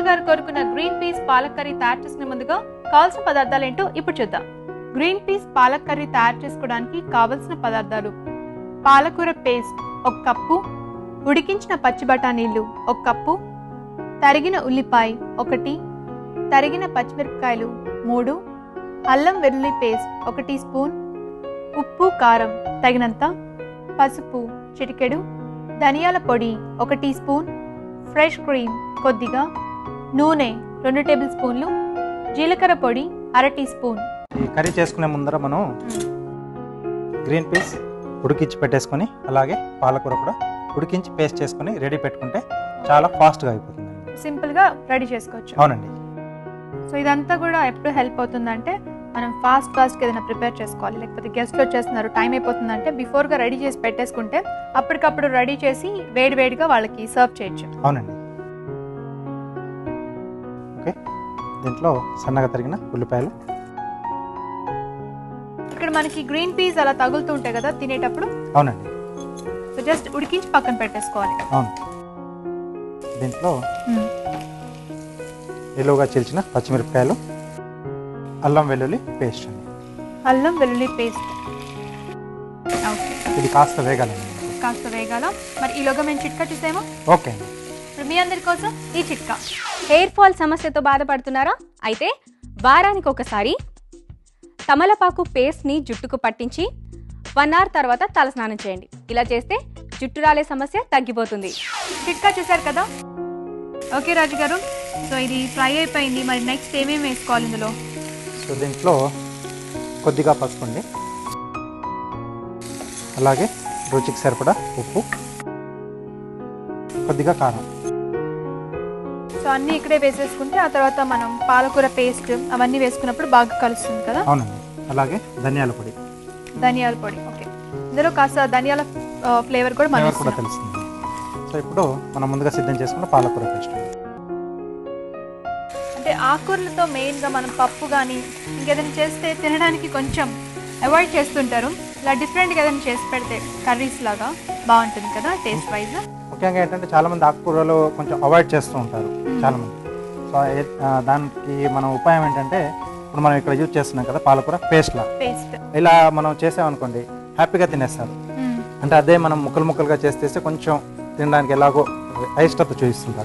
రాజు గారు కోరుకున్న green peas పాలక్ కర్రీ తయారు చేసుకునే ముందుగా కావాల్సిన పదార్థాలు ఏంటో ఇప్పుడు చూద్దాం గ్రీన్ పీస్ పాలక్ కర్రీ తయారు చేసుకోవడానికి కావలసిన పదార్థాలు పాలకూర పేస్ట్ ఒక కప్పు ఉడికించిన పచ్చి బఠానీలు ఒక కప్పు తరిగిన ఉల్లిపాయ ఒకటి తరిగిన పచ్చిమిరపకాయలు మూడు అల్లం వెల్లుల్లి పేస్ట్ ఒక టీ స్పూన్ ఉప్పు కారం తగినంత పసుపు చిటికెడు ధనియాల పొడి ఒక టీ స్పూన్ ఫ్రెష్ క్రీమ్ కొద్దిగా నూనె రెండు టేబుల్ స్పూన్లు జీలకర్ర పొడి అర టీ స్పూన్ ఈ కర్రీ చేసుకునే ముందర మనం గ్రీన్ పీస్ ఉడికించి పెట్టేసుకొని అలాగే పాలకూర కూడా ఉడికించి పేస్ట్ చేసుకొని రెడీ పెట్టుకుంటే చాలా ఫాస్ట్గా అయిపోతుంది సింపుల్గా రెడీ చేసుకోవచ్చు అవునండి సో ఇదంతా కూడా ఎప్పుడు హెల్ప్ అవుతుందంటే మనం ఫాస్ట్ ఫాస్ట్గా ఏదైనా ప్రిపేర్ చేసుకోవాలి లేకపోతే గెస్ట్లు వచ్చేస్తున్నారు టైం అయిపోతుందంటే బిఫోర్గా రెడీ చేసి పెట్టేసుకుంటే అప్పటికప్పుడు రెడీ చేసి వేడి వేడిగా వాళ్ళకి సర్వ్ చేయొచ్చు అవునండి ఓకే దీంట్లో సన్నగా తరిగిన ఉల్లిపాయలు ఇక్కడ మనకి గ్రీన్ పీస్ అలా తగులుతూ ఉంటాయి కదా తినేటప్పుడు అవునండి సో జస్ట్ ఉడికించి పక్కన పెట్టేసుకోవాలి అవును దీంట్లో నిలువుగా చీల్చిన పచ్చిమిరపకాయలు అల్లం వెల్లుల్లి పేస్ట్ అండి అల్లం వెల్లుల్లి పేస్ట్ ఓకే ఇది కాస్త వేగాలండి కాస్త వేగాల మరి ఈలోగా మేము చిట్కా చూసేమో ఓకే అండి ఇప్పుడు మీ అందరి కోసం ఈ చిట్కా హెయిర్ ఫాల్ సమస్యతో బాధపడుతున్నారా అయితే వారానికి ఒకసారి తమలపాకు పేస్ట్ని జుట్టుకు పట్టించి వన్ అవర్ తర్వాత తలస్నానం చేయండి ఇలా చేస్తే జుట్టు రాలే సమస్య తగ్గిపోతుంది చిట్కా చూసారు కదా ఓకే రాజు గారు సో ఇది ఫ్రై అయిపోయింది మరి నెక్స్ట్ ఏమేమి వేసుకోవాలి ఇందులో సో దీంట్లో కొద్దిగా పసుపు అండి అలాగే రుచికి సరిపడా ఉప్పు కొద్దిగా కారం సో అన్నీ ఇక్కడే వేసేసుకుంటే ఆ తర్వాత మనం పాలకూర పేస్ట్ అవన్నీ వేసుకున్నప్పుడు బాగా కలుస్తుంది కదా అవునండి అలాగే ధనియాల పొడి ధనియాల పొడి ఓకే ఇందులో కాస్త ధనియాల ఫ్లేవర్ కూడా మనం ఫ్లేవర్ కూడా వేస్తున్నాం. తెలుస్తుంది సో ఇప్పుడు మనం ముందుగా సిద్ధం చేసుకున్న పాలకూర పేస్ట్ అంటే ఆకుకూరలతో మెయిన్గా మనం పప్పు కానీ ఇంకేదైనా చేస్తే తినడానికి కొంచెం అవాయిడ్ చేస్తుంటారు ఇలా డిఫరెంట్గా ఏదైనా చేసి పెడితే కర్రీస్ లాగా బాగుంటుంది కదా టేస్ట్ వైజ్ ముఖ్యంగా ఏంటంటే చాలా మంది ఆకుకూరలు కొంచెం అవాయిడ్ చేస్తూ ఉంటారు చాలా మంది సో ఏ- ఆ, దానికి మన ఉపాయం ఏంటంటే ఇప్పుడు మనం ఇక్కడ యూజ్ చేస్తున్నాం కదా పాలకూర పేస్ట్ లా పేస్ట్ ఇలా మనం చేసామనుకోండి హ్యాపీగా తినేస్తారు అంటే అదే మనం ముక్కలు ముక్కలుగా చేస్తే కొంచెం తినడానికి ఎలాగో అయిష్టత చూపిస్తుంటారు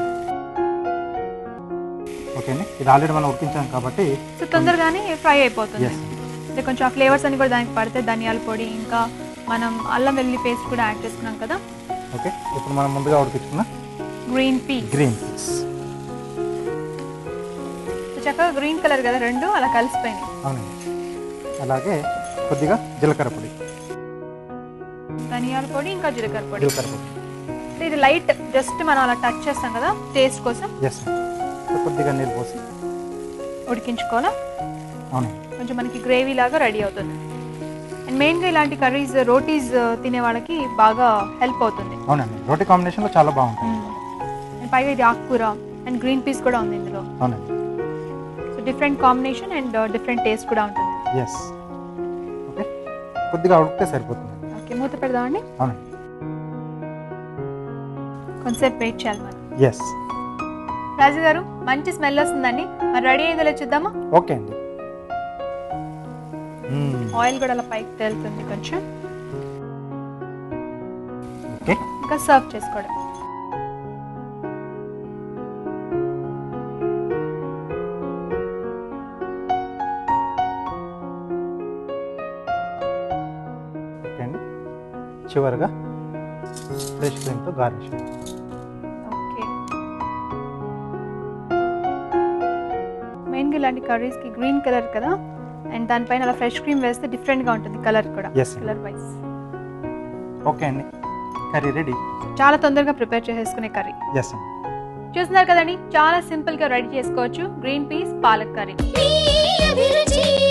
ఓకే అండి ఇది ఆల్రెడీ మనం ఉడికించాం కాబట్టి సో తొందరగానే ఫ్రై అయిపోతుంది ఎస్ అంటే కొంచెం ఆ ఫ్లేవర్స్ అన్ని కూడా దానికి పడితే ధనియాల పొడి ఇంకా మనం అల్లం వెల్లుల్లి పేస్ట్ కూడా యాడ్ చేసుకున్నాం కదా ఓకే ఇప్పుడు మనం ముందుగా ఉడికించుకున్న గ్రీన్ పీ గ్రీన్ పీస్ చక్కగా గ్రీన్ కలర్ కదా రెండు అలా కలిసిపోయినాయి అవునండి అలాగే కొద్దిగా జీలకర్ర పొడి ధనియాల పొడి ఇంకా జీలకర్ర పొడి జీలకర్ర పొడి సో ఇది లైట్ జస్ట్ మనం అలా టచ్ చేస్తాం కదా టేస్ట్ కోసం ఎస్ కొద్దిగా నీళ్ళు పోసి ఉడికించుకోవాలా అవునండి కొంచెం మనకి గ్రేవీ లాగా రెడీ అవుతుంది అండ్ మెయిన్గా ఇలాంటి కర్రీస్ రోటీస్ తినే వాళ్ళకి బాగా హెల్ప్ అవుతుంది అవునండి రోటీ కాంబినేషన్లో చాలా బాగుంటుంది అండ్ పైగా ఇది ఆకుకూర అండ్ గ్రీన్ పీస్ కూడా ఉంది ఇందులో అవునండి so different combination and different taste కూడా ఉంటుంది ఎస్ ఓకే కొద్దిగా ఉడికితే సరిపోతుంది ఓకే మూత పెడదామండి అవునండి కొంతసేపు వెయిట్ చేయాలి మరి ఎస్ రాజు గారు మంచి స్మెల్ వస్తుందండి మరి రెడీ అయ్యేదిలో చూద్దామా ఓకే అండి మ్మ్. ఆయిల్ కూడా అలా పైకి తేలుతుంది కొంచెం ఓకే ఇంకా సర్వ్ చేసుకోవడం ఓకే అండి చివరిగా ఫ్రెష్ క్రీమ్తో గార్నిష్ ఓకే మెయిన్గా ఇలాంటి కర్రీస్కి గ్రీన్ కలర్ కదా అండ్ దానిపైన అలా ఫ్రెష్ క్రీమ్ వేస్తే డిఫరెంట్గా ఉంటుంది కలర్ కూడా Yes. కలర్ వైజ్ ఓకే అండి కర్రీ రెడీ చాలా తొందరగా ప్రిపేర్ చేసేసుకునే కర్రీ ఎస్ అండి చూస్తున్నారు కదండి చాలా సింపుల్గా రెడీ చేసుకోవచ్చు గ్రీన్ పీస్ పాలక్ కర్రీ మీ అభిరుచి